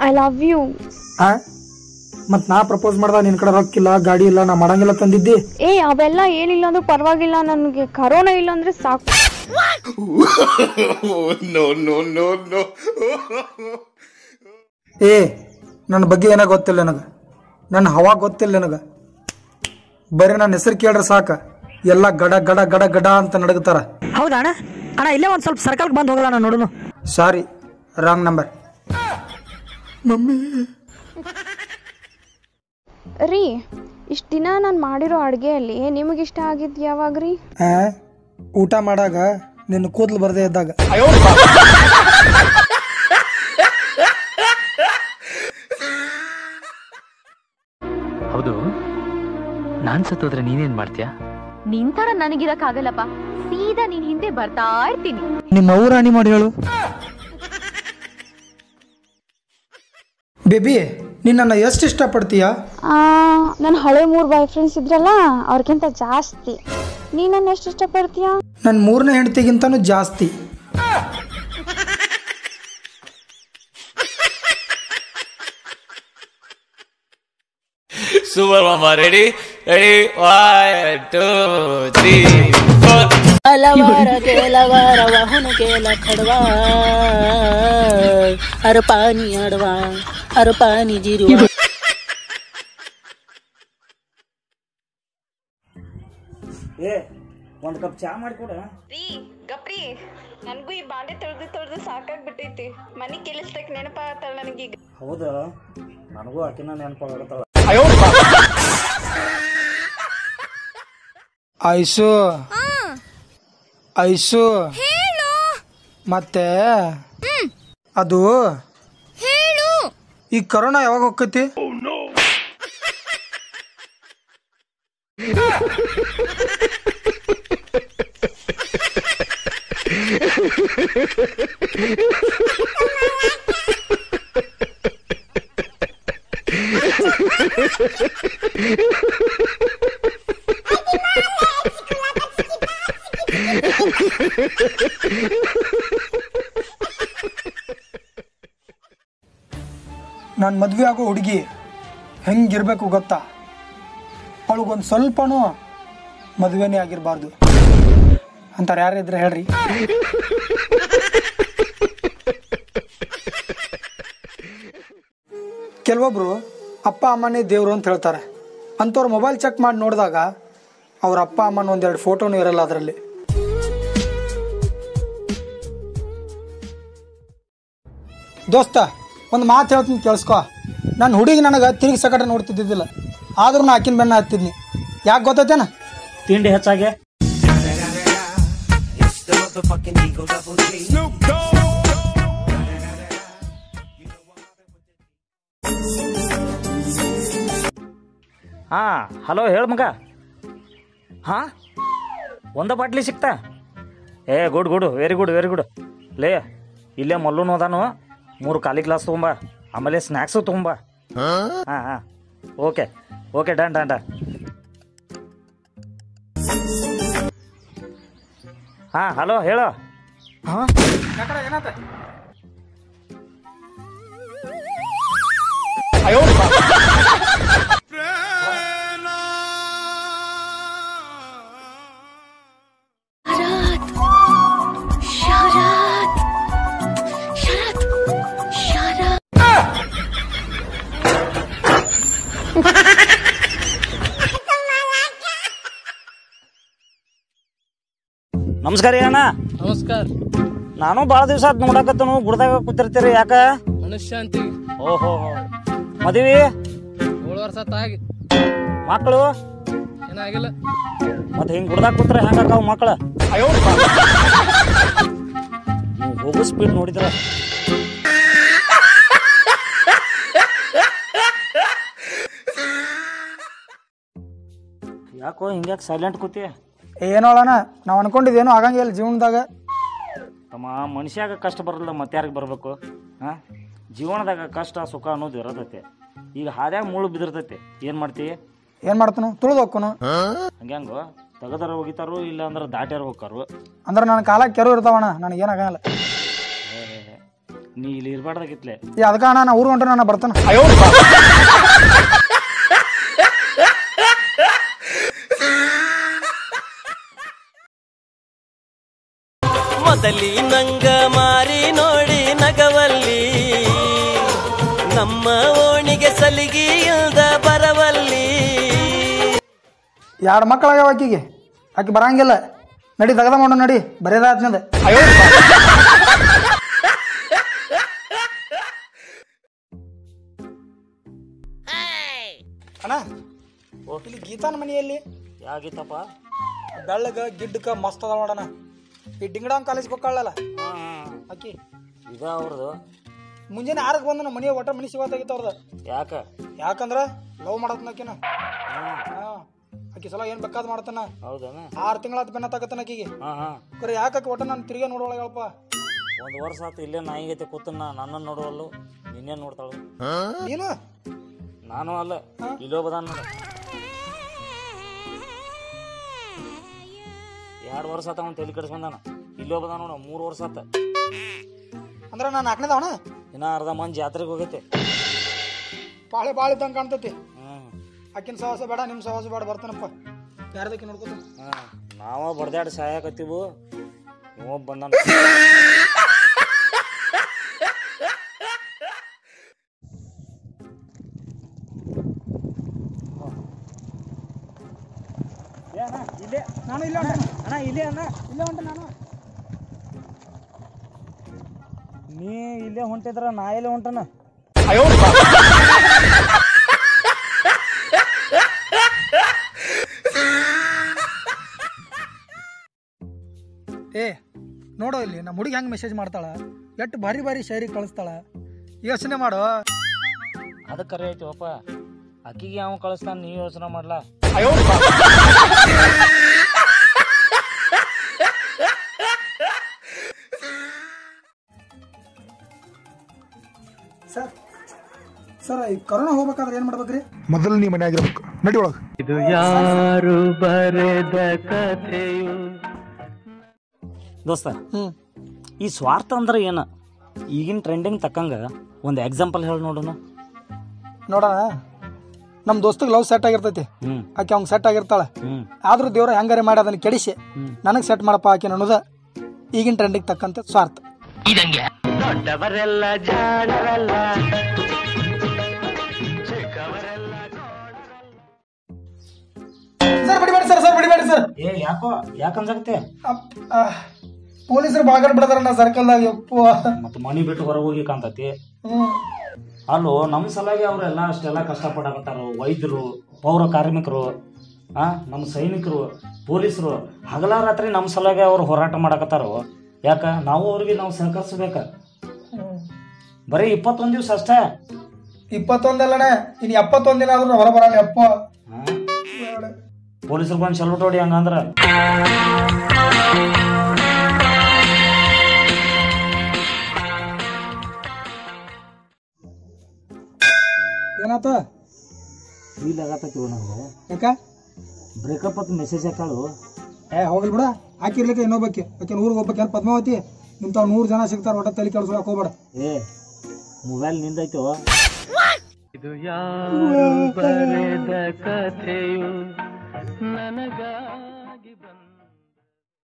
I love you ಆ ಮತ್ ನಾ ಪ್ರಪೋಸ್ ಮಾಡ್ದ ನಿನ್ ಕಡೆ ರೊಕ್ಕಿಲ್ಲ ಗಾಡಿ ಇಲ್ಲ ನಾ ಮಾಡಂಗಿಲ್ಲ ತಂದಿದ್ದಿ ಏ ಅವೆಲ್ಲ ಏನಿಲ್ಲ ಅಂದ್ರೂ ಪರವಾಗಿಲ್ಲ ನನಗೆ ಕರೋನಾ ಇಲ್ಲ ಅಂದ್ರೆ ಸಾಕು ಏ ನನ್ನ ಬಗ್ಗೆ ಏನ ಗೊತ್ತಿಲ್ಲ ನನಗ ನನ್ನ ಹವಾ ಗೊತ್ತಿಲ್ಲ ನನಗ ಬರೀ ನನ್ನ ಹೆಸರು ಕೇಳ್ರೆ ಸಾಕ ಎಲ್ಲ ಗಡ ಗಡ ಗಡ ಗಡ ಅಂತ ನಡಗತಾರ ಹೌದಾ ಅಣ್ಣ ಅಣ್ಣ ಇಲ್ಲೇ ಒಂದು ಸ್ವಲ್ಪ ಸರ್ಕಲ್ಗೆ ಬಂದು ಹೋಗಲ್ಲ ನಾನು ನೋಡುನು ಸಾರಿ ರಾಂಗ್ ನಂಬರ್ ರೀ ಇಷ್ಟು ದಿನ ನಾನು ಮಾಡಿರೋ ಅಡುಗೆಯಲ್ಲಿ ನಿಮಗೆ ಇಷ್ಟ ಆಗಿದ್ದು ಯಾವಾಗ ರೀ ಆ ಊಟ ಮಾಡಾಗ ನಿನ್ನ ಕೂದಲು ಬರದೇ ಇದ್ದಾಗ ಹೌದು ನಾನ್ ಸತ್ತೋದ್ರೆ ನೀನೇನ್ ಮಾಡ್ತೀಯಾ ನಿಂತರ ನನಗಿರಕ್ಕಾಗಲ್ಲಪ್ಪ ಸೀದಾ ನೀನ್ ಹಿಂದೆ ಬರ್ತಾ ಇರ್ತೀನಿ ನಿಮ್ಮ ಅವ್ವ ರಾಣಿ ಮಾಡಿ ಹೇಳು ಬೇಬಿ ನೀನ್ ನನ್ನ ಎಷ್ಟು ಇಷ್ಟಪಡ್ತೀಯಾ ನನ್ನ ಹಳೆ ಮೂರು ಬಾಯ್ ಫ್ರೆಂಡ್ಸ್ ಇದ್ರಲ್ಲ ಅವ್ರಿಗಿಂತ ಜಾಸ್ತಿ ನೀ ನನ್ನ ಎಷ್ಟು ಇಷ್ಟಪಡ್ತೀಯಾ ನನ್ನ ಮೂರನೇ ಹೆಂಡತಿಗಿಂತನೂ ಜಾಸ್ತಿ ಸೂಪರ್ ಮಾಮ ready ready one two three four ಹಲವಾರ ಕೇಲವಾರ ವಾಹನ ಕೇಲ ಖಡ್ವಾ ಅರ ಪಾನಿ ಅಡವಾ ಅರ ಪಾನಿ ಜಿರುವ ಏ ಒಂದು ಕಪ್ ಚಾ ಮಾಡಿಕೊಡ ರೀ ಗಪ್ರಿ ನನಗೂ ಈ ಬಾಂಡೆ ತೊಳೆದು ತೊಳೆದು ಸಾಕಾಗ್ಬಿಟ್ಟೈತಿ ಮನೆ ಕೆಲಸದಕ್ಕೆ ನೆನಪಾಗತ್ತಲ್ಲ ನನಗೀಗ ಹೌದು ನನಗೂ ಆಕಿನ ನೆನಪಾಗತ್ತಳ ಐಸು ಐಸು ಮತ್ತೆ ಅದು ಈ ಕರೋನಾ ಯಾವಾಗ ಹೋಗ್ತೈತಿ ನಾನು ಮದ್ವೆ ಆಗೋ ಹುಡುಗಿ ಹೆಂಗಿರ್ಬೇಕು ಗೊತ್ತಾ ಅವಳಿಗೊಂದು ಸ್ವಲ್ಪನೂ ಮದುವೆನೇ ಆಗಿರಬಾರ್ದು ಅಂತಾರೆ ಯಾರಿದ್ರೆ ಹೇಳ್ರಿ ಕೆಲವೊಬ್ರು ಅಪ್ಪ ಅಮ್ಮನೇ ದೇವ್ರು ಅಂತ ಹೇಳ್ತಾರೆ ಅಂಥವ್ರು ಮೊಬೈಲ್ ಚೆಕ್ ಮಾಡಿ ನೋಡಿದಾಗ ಅವ್ರ ಅಪ್ಪ ಅಮ್ಮನ ಒಂದೆರಡು ಫೋಟೋನು ಇರಲ್ಲ ಅದರಲ್ಲಿ ದೋಸ್ತ ಒಂದು ಮಾತು ಹೇಳ್ತೀನಿ ಕೇಳಿಸ್ಕೊ ನನ್ನ ಹುಡುಗಿ ನನಗೆ ತಿರುಗಿ ಸಕಟ ನೋಡ್ತಿದ್ದಿದ್ದಿಲ್ಲ ಆದ್ರೂ ನಾ ಆಕಿನ ಬೆನ್ನ ಹತ್ತಿದ್ನಿ ಯಾಕೆ ಗೊತ್ತೈತೇನ ತಿಂಡಿ ಹೆಚ್ಚಾಗೆ ಹಾ ಹಲೋ ಹೇಳ ಮಗ ಹಾ ಒಂದ ಬಾಟ್ಲಿ ಸಿಕ್ತಾ ಏ good good very good very good ಲೇ ಇಲ್ಲೇ ಮಲ್ಲೂನು ಅದಾನು ಮೂರು ಖಾಲಿ ಗ್ಲಾಸ್ ತೊಗೊಂಬ ಆಮೇಲೆ ಸ್ನ್ಯಾಕ್ಸು ತೊಗೊಂಬ ಹಾಂ ಹಾಂ okay okay done done done ಹಾಂ ಹಲೋ ಹೇಳೋ ಹಾಂ ನಮಸ್ಕಾರ ರೀ ಅಣ್ಣ ನಮಸ್ಕಾರ ನಾನು ಭಾಳ ದಿವಸ ಆತ್ ನೋಡಕತ್ತನು ಗುಡ್ದಾಗ ಕೂತಿರ್ತೀರಿ ಯಾಕ ಮನುಷ್ಯಾಂತಿ ಓಹೋ ಮದುವೆ ಏಳು ವರ್ಷ ಆಗಿ ಮಕ್ಕಳು ಏನಾಗಿಲ್ಲ ಮತ್ತೆ ಹಿಂಗ್ ಗುಡ್ದಾಗ ಕೂತ್ರೆ ಹೆಂಗಾಕಾವ ಮಕ್ಕಳ ನೀವು ಹೋಗೋ ಸ್ಪೀಡ್ ನೋಡಿದ್ರ ಯಾಕೋ ಹಿಂಗ್ಯಾಕೆ ಸೈಲೆಂಟ್ ಕೂತಿ ಏನೋಳಣ ನಾವು ಅನ್ಕೊಂಡಿದ್ದೇನು ಆಗಂಗಿಲ್ಲ ಜೀವನದಾಗ ತಮ್ಮ ಮನುಷ್ಯಾಗ ಕಷ್ಟ ಬರಲ್ಲ ಮತ್ತೆ ಯಾರಿಗೆ ಬರಬೇಕು ಹಾಂ ಜೀವನದಾಗ ಕಷ್ಟ ಸುಖ ಅನ್ನೋದು ಇರತೈತೆ ಈಗ ಹಾದ್ಯಾಗ ಮುಳ್ಳು ಬಿದಿರ್ತೈತೆ ಏನು ಮಾಡ್ತಿ ಏನು ಮಾಡ್ತಾನು ತುಳಿದು ಹೋಗ್ಕೊನು ಹಂಗ್ಯಾಂಗೋ ತೆಗದಾರ ಹೋಗಿತಾರು ಇಲ್ಲ ಅಂದ್ರೆ ದಾಟ್ಯಾರ ಹೋಗ್ತಾರು ಅಂದ್ರೆ ನನ್ನ ಕಾಲ ಕೆರು ಇರ್ತಾವಣ ನನಗೇನಾಗಲ್ಲ ನೀ ಇಲ್ಲಿ ಇರ್ಬಾರ್ದಾಗಿತ್ಲೆ ಏ ಅದಕ್ಕೆ ಅಣ್ಣ ನಾ ಊರು ಹೊಂಟ್ರೆ ನಾನು ಬರ್ತಾನೆ ಮೊದಲಿ ನಂಗ ಮಾರಿ ನೋಡಿ ನಗವಲ್ಲಿ ನಮ್ಮ ಓಣಿಗೆ ಸಲಿಗಿ ಇಲ್ದ ಬರವಲ್ಲಿ ಎರಡು ಮಕ್ಕಳಾಗ್ಯಾವ ಆಕಿಗೆ ಆಕಿ ಬರಂಗಿಲ್ಲ ನಡಿ ದಗದ ಮಾಡು ನಡಿ ಬರೇದಾದ್ನದ ಅಣ್ಣ ಇಲ್ಲಿ ಗೀತಾನ ಮನೆಯಲ್ಲಿ ಯಾಗಿತ್ತಪ್ಪ ಬೆಳ್ಳಗ ಗಿಡ್ಡಕ ಮಸ್ತ್ ಅದ ನೋಡಣ ಈ ಡಿಂಗಡಾಂಗ್ ಕಾಲೇಜ್ಗೆ ಹೋಗ್ಕೊಳ್ಳಲ್ಲ ಆಕಿ ಇದ ಅವ್ರದ್ದು ಮುಂಜಾನೆ ಆರಕ್ಕೆ ಬಂದು ನಮ್ಮ ಮನೆ ಒಟ್ಟ ಮನೆ ಸಿಗೋತಾಗಿತ್ತು ಅವ್ರದ್ದು ಯಾಕ ಯಾಕಂದ್ರ ಲವ್ ಮಾಡತ್ನಕಿನ ಹಾ ಆಕಿ ಸಲ ಏನ್ ಬೇಕಾದ್ ಮಾಡ್ತಾನ ಹೌದನ ಆರು ತಿಂಗಳಾತ್ ಬೆನ್ನ ತಾಕತ್ತಾನ ಆಕಿಗೆ ಹಾ ಹಾ ಕರೆ ಯಾಕೆ ಒಟ್ಟ ನಾನು ತಿರ್ಗಿ ನೋಡೋಳಗಳಪ್ಪ ಒಂದು ವರ್ಷ ಆತು ಇಲ್ಲೇ ನಾಯಿಗೈತೆ ಕೂತನ್ನ ನನ್ನನ್ನು ನೋಡುವಲ್ಲು ನಿನ್ನೇನು ನೋಡ್ತಾಳು ನೀನು ನಾನು ಅಲ್ಲ ಇಲ್ಲೋ ಬದಾನ ನೋಡ ಎರಡು ವರ್ಷ ಆತ ಅವ್ನು ತಲೆ ಕೆಡಿಸ್ಕೊಂಡಾನ ಇಲ್ಲೋ ಬದಾನ ನೋಡ ಮೂರು ವರ್ಷ ಆತ ಅಂದ್ರ ನಾನು ನಾಲ್ಕನೇದವಣ ಇನ್ನ ಅರ್ಧ ಮಂದಿ ಜಾತ್ರೆಗೆ ಹೋಗೈತೆ ಬಾಳೆ ಬಾಳ ಇದ್ದಂಗೆ ಕಾಣ್ತೈತಿ ಹ್ಮ್ ಆಕಿನ ಸಹವಾಸ ಬೇಡ ನಿಮ್ಮ ಸಹವಾಸ ಬೇಡ ಬರ್ತಾನಪ್ಪ ಯಾರ್ದಕ್ಕೆ ನೋಡ್ಕೊತ ಹಾ ನಾವ ಬಡ್ದಾಡಿ ಸಾಯಕತ್ತೀವು ಇವ ಬಂದಾನ ಇಲ್ಲೇ ನಾನು ಇಲ್ಲ ಅಣ್ಣ ಇಲ್ಲೇ ಅಣ್ಣ ಇಲ್ಲ ಹೊಂಟ ನಾನು ನೀ ಇಲ್ಲೇ ಹೊಂಟಿದ್ರ ನಾ ಇಲ್ಲೇ ಹೊಂಟನ ಏ ನೋಡೋ ಇಲ್ಲಿ ನಮ್ಮ ಹುಡುಗಿ ಹೆಂಗೆ ಮೆಸೇಜ್ ಮಾಡ್ತಾಳ ಎಷ್ಟು ಬಾರಿ ಬಾರಿ ಶೈರಿ ಕಳಿಸ್ತಾಳ ಯೋಚನೆ ಮಾಡು ಅದಕ್ಕೆ ಕರೆ ಐತಿವಪ್ಪ ಅಕ್ಕಿಗೆ ಯಾವ ಕಳಿಸ್ತಾನ ನೀ ಯೋಚನೆ ಮಾಡ್ಲಾ ಸರ್ ಸರ್ ಈ ಕರೋನಾ ಹೋಗ್ಬೇಕಾದ್ರೆ ಏನು ಮಾಡ್ಬೇಕ್ರಿ ಮೊದಲು ನೀ ಮನೆಯಾಗಿರ್ಬೇಕು ನಡಿ ಒಳಗೆ ಇದು ಯಾರು ಬರೆದ ಕಥೆಯು ದೋಸ್ತ ಹ್ಮ್ ಈ ಸ್ವಾರ್ಥ ಅಂದ್ರೆ ಏನ ಈಗಿನ ಟ್ರೆಂಡಿಂಗ್ ತಕ್ಕಂಗ ಒಂದು ಎಕ್ಸಾಂಪಲ್ ಹೇಳಿ ನೋಡೋಣ ನೋಡೋಣ ನಮ್ಮ ದೋಸ್ತಿಗೆ ಲವ್ ಸೆಟ್ ಆಗಿರ್ತೈತಿ ಹ್ಮ್ ಆಕೆ ಅವ್ಗೆ ಸೆಟ್ ಆಗಿರ್ತಾಳೆ ಹ್ಮ್ ಆದ್ರೂ ದೇವ್ರ ಹೆಂಗಾರೆ ಮಾಡಿ ಅದನ್ನ ಕೆಡಿಸಿ ನನಗೆ ಸೆಟ್ ಮಾಡಪ್ಪ ಆಕೆ ಅನ್ನೋದ ಈಗಿನ ಟ್ರೆಂಡಿಗೆ ತಕ್ಕಂತೆ ಸ್ವಾರ್ಥ ಇದಂಗೆ ದೊಡ್ಡವರೆಲ್ಲ ಜಾಣರಲ್ಲ ಸರ್ ಬಿಡಿಬೇಡಿ ಸರ್ ಸರ್ ಬಿಡಿಬೇಡಿ ಸರ್ ಏ ಯಾಕೋ ಯಾಕಂಜಾಗತ್ತೆ ಪೊಲೀಸರು ಬಾಗಡ್ ಬಿಡದಾರಣ್ಣ ಸರ್ಕಲ್ದಾಗ ಯಪ್ಪು ಮತ್ತೆ ಮನಿ ಬಿಟ್ಟು ಹೊರಗೆ ಹೋಗಿ ಕಾಣ್ತತಿ ಹ್ಮ್ ಅಲ್ಲೋ ನಮ್ಮ ಸಲಾಗಿ ಅವರೆಲ್ಲ ಅಷ್ಟೆಲ್ಲ ಕಷ್ಟಪಡಕತ್ತಾರ ವೈದ್ಯರು ಪೌರ ಕಾರ್ಮಿಕರು ಆ ನಮ್ಮ ಸೈನಿಕರು ಪೊಲೀಸರು ಹಗಲ ರಾತ್ರಿ ನಮ್ಮ ಸಲಾಗಿ ಅವ್ರು ಹೋರಾಟ ಮಾಡಕತ್ತಾರ ಯಾಕ ನಾವು ಅವ್ರಿಗೆ ನಾವು ಸಹಕರಿಸ್ಬೇಕ ಬರೀ ಇಪ್ಪತ್ತೊಂದು ದಿವಸ ಅಷ್ಟೇ ಇಪ್ಪತ್ತೊಂದಲ್ಲಣ್ಣ ಇನ್ ಎಪ್ಪತ್ತೊಂದ್ ದಿನ ಆದ್ರೂ ಹೊರ ಬರಲ್ಲ ಯಪ್ಪ ಪೊಲೀಸರು ಬಂದು ಸಲ್ಯೂಟ್ ಹೊಡಿ ಹಂಗಂದ್ರ ಏನಾತ ಫೀಲ್ ಆಗತ್ತೈತಿ ನನಗೆ ಯಾಕ ಬ್ರೇಕಪ್ ಅಂತ ಮೆಸೇಜ್ ಹಾಕಾಳು ಏ ಹೋಗಲ್ ಬಿಡ ಹಾಕಿರ್ಲಿಕ್ಕೆ ಇನ್ನೊಬ್ಬಕ್ಕೆ ಆಕೆ ಊರಿಗೆ ಹೋಗ್ಬೇಕು ಯಾರು ಪದ್ಮಾವತಿ ಇಂಥವ್ ನೂರು ಜನ ಸಿಗ್ತಾರ ಒಟ್ಟ ತಲೆ ಕೆಲ್ಸಕ್ಕೆ ಹೋಗ್ಬೇಡ ಏ ಮೊಬೈಲ್ ನಿಂದೈತೋ ಇದು ಯಾರು ಬರೆದ ಕಥೆಯು ನನಗ